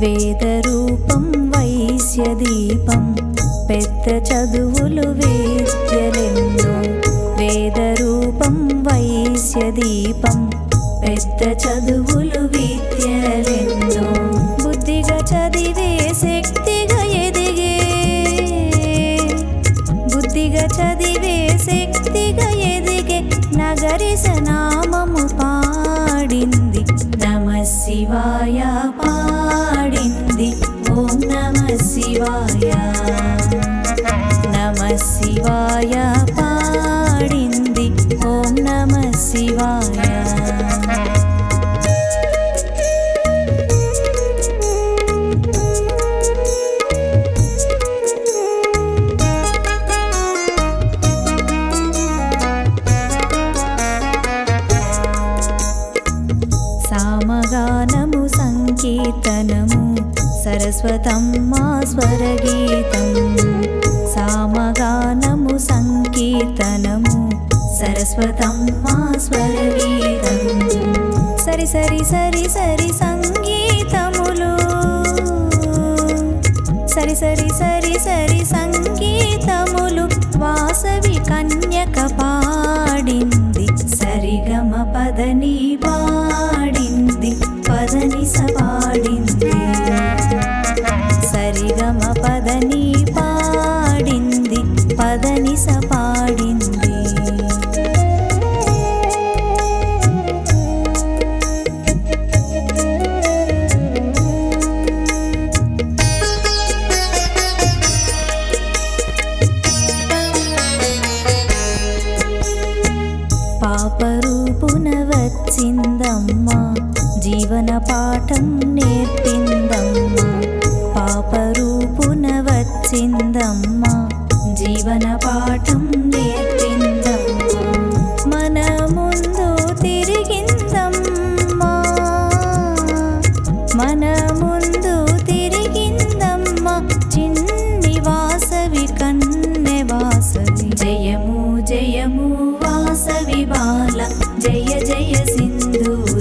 వేదరూపం వైశ్యదీపం పెద్ద చదువులు వేద్యలెన్నో వేదరూపం వైశ్యదీపం పెద్ద చదువులు విద్యలెన్నో బుద్ధిగా చదివే శక్తిగా ఎదిగే బుద్ధిగా చదివే శక్తిగా ఎదిగే నగరి సనామము పాడింది నమ శివాయ పాడింది ఓం నమ శివాయ నమ శివాయ పాడింది ఓం నమ శివాయ సామగానము సంకీర్తనము సరస్వతమ్మ స్వరగీతం సామగానము సంకీర్తనము సరస్వతమ్మ స్వరగీతం సరి సరి సరి సరి సంగీతములు సరి సరి సరి సరి సంగీతములు వాసవి కన్యక పాడింది సరిగమ పదని పాడింది పదని పాడింది సరిగమ పదని పాడింది పదని పాడింది పాపరూపున వచ్చిందమ్మా జీవన పాఠం నేర్పిందమ్మా పాపరూపున వచ్చిందమ్మా జీవన పాఠం నేర్పిందమ్మా మన ముందు తిరిగిందమ్మా మన ముందు తిరిగిందమ్మా చిన్ని వాసవి కన్నె వాసవి జయము జయము వాసవి బాల జయ జయ సింధూర